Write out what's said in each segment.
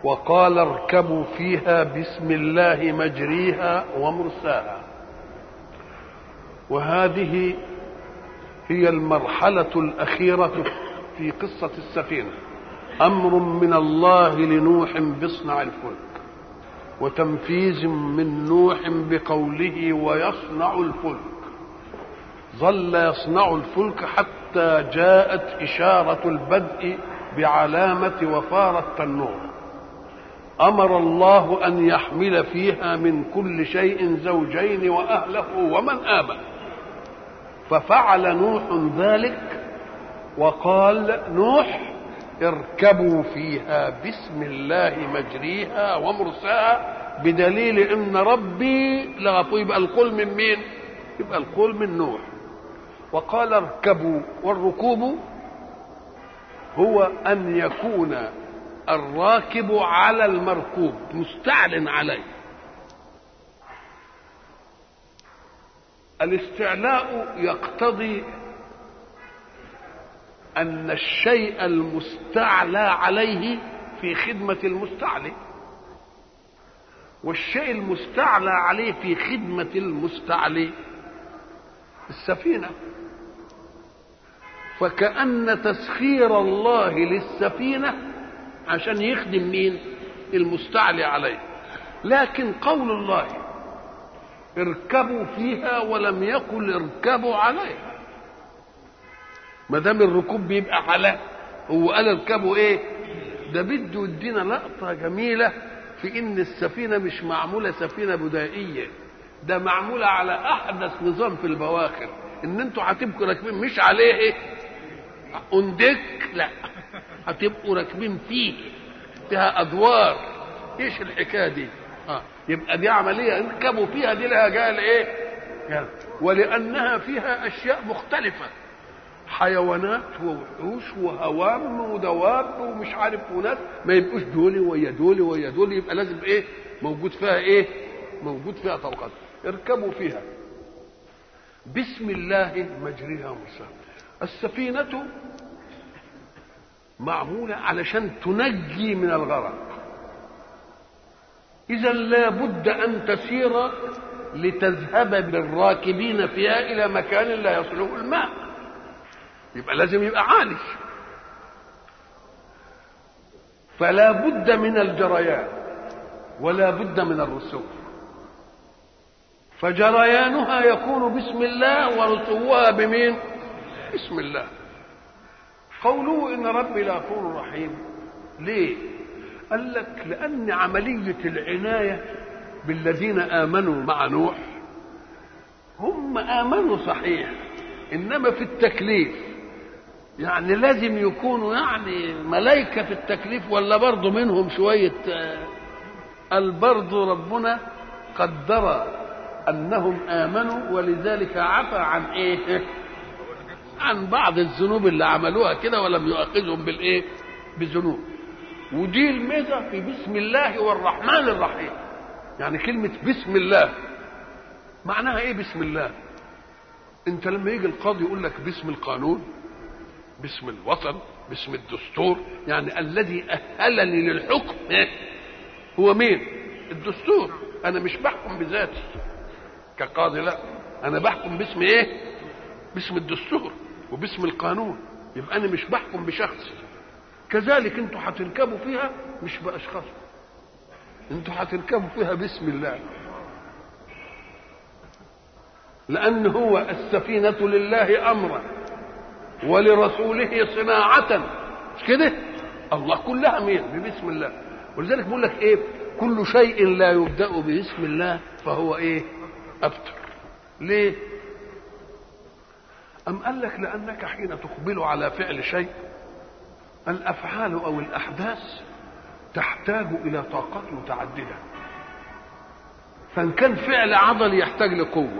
وقال اركبوا فيها بسم الله مجريها ومرساها وهذه هي المرحلة الأخيرة في قصة السفينة أمر من الله لنوح باصنع الفلك وتنفيذ من نوح بقوله ويصنع الفلك ظل يصنع الفلك حتى جاءت إشارة البدء بعلامة وفار التنور أمر الله أن يحمل فيها من كل شيء زوجين وأهله ومن آمن ففعل نوح ذلك وقال نوح اركبوا فيها بسم الله مجريها ومرساها بدليل ان ربي لغفور يبقى القول من مين يبقى القول من نوح وقال اركبوا والركوب هو ان يكون الراكب على المركوب مستعلن عليه الاستعلاء يقتضي ان الشيء المستعلى عليه في خدمه المستعلي والشيء المستعلى عليه في خدمه المستعلي السفينه فكأن تسخير الله للسفينة عشان يخدم مين المستعلي عليه لكن قول الله اركبوا فيها ولم يقل اركبوا عليها ما دام الركوب بيبقى على هو قال اركبوا ايه ده بده يدينا لقطة جميلة في ان السفينة مش معمولة سفينة بدائية ده معمولة على احدث نظام في البواخر ان انتوا هتبقوا راكبين مش عليه ايه اندك لا هتبقوا راكبين فيه فيها ادوار ايش الحكايه دي اه يبقى دي عمليه اركبوا فيها دي لها جال ايه جال. ولانها فيها اشياء مختلفه حيوانات ووحوش وهوام ودواب ومش عارف وناس ما يبقوش دول ويا دول ويا دول يبقى لازم ايه موجود فيها ايه موجود فيها طبقات اركبوا فيها بسم الله مجريها ومرساها السفينة معمولة علشان تنجي من الغرق إذا لا بد أن تسير لتذهب بالراكبين فيها إلى مكان لا يصله الماء يبقى لازم يبقى عالي فلا بد من الجريان ولا بد من الرسوم فجريانها يكون بسم الله ورسوها بمين بسم الله قوله ان ربي لغفور رحيم ليه قال لك لان عمليه العنايه بالذين امنوا مع نوح هم امنوا صحيح انما في التكليف يعني لازم يكونوا يعني ملائكه في التكليف ولا برضه منهم شويه قال برضه ربنا قدر انهم امنوا ولذلك عفى عن ايه عن بعض الذنوب اللي عملوها كده ولم يؤاخذهم بالايه بذنوب ودي الميزه في بسم الله والرحمن الرحيم يعني كلمه بسم الله معناها ايه بسم الله انت لما يجي القاضي يقول لك باسم القانون باسم الوطن باسم الدستور يعني الذي اهلني للحكم إيه؟ هو مين الدستور انا مش بحكم بذاتي كقاضي لا انا بحكم باسم ايه باسم الدستور وباسم القانون يبقى انا مش بحكم بشخص كذلك انتوا هتركبوا فيها مش باشخاص انتوا هتركبوا فيها باسم الله لان هو السفينه لله امرا ولرسوله صناعه مش كده الله كلها مين بسم الله ولذلك بيقول لك ايه كل شيء لا يبدا باسم الله فهو ايه ابتر ليه أم قال لك لأنك حين تقبل على فعل شيء الأفعال أو الأحداث تحتاج إلى طاقات متعددة فإن كان فعل عضلي يحتاج لقوة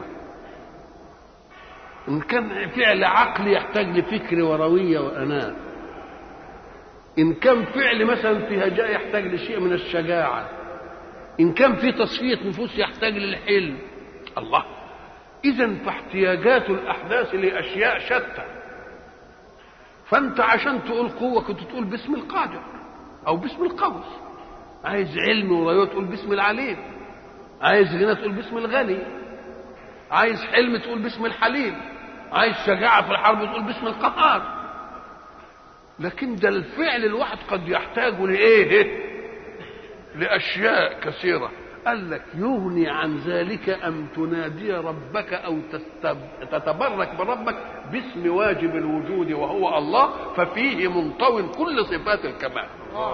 إن كان فعل عقلي يحتاج لفكر وروية وأناة إن كان فعل مثلا في هجاء يحتاج لشيء من الشجاعة إن كان في تصفية نفوس يحتاج للحلم الله اذا فاحتياجات الاحداث لاشياء شتى فانت عشان تقول قوه كنت تقول باسم القادر او باسم القوي عايز علم ورايه تقول باسم العليم عايز غنى تقول باسم الغني عايز حلم تقول باسم الحليم عايز شجاعة في الحرب تقول باسم القهار لكن ده الفعل الواحد قد يحتاج لإيه لأشياء كثيرة قال لك يغني عن ذلك أن تنادي ربك أو تتبرك بربك باسم واجب الوجود وهو الله ففيه منطوي كل صفات الكمال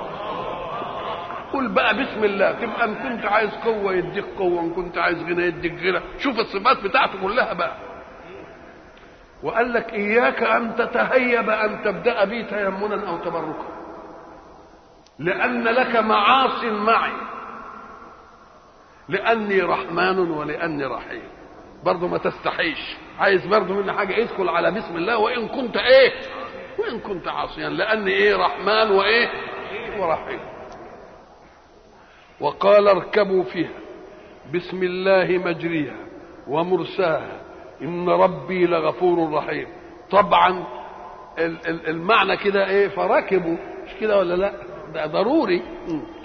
قل بقى بسم الله تبقى ان كنت عايز قوه يديك قوه ان كنت عايز غنى يديك غنى شوف الصفات بتاعته كلها بقى وقال لك اياك ان تتهيب ان تبدا بي تيمنا او تبركا لان لك معاص معي لاني رحمن ولاني رحيم برضه ما تستحيش عايز برضه مني حاجه ادخل على بسم الله وان كنت ايه وان كنت عاصيا لاني ايه رحمن وايه ورحيم وقال اركبوا فيها بسم الله مجريها ومرساها ان ربي لغفور رحيم طبعا المعنى كده ايه فركبوا مش كده ولا لا ده ضروري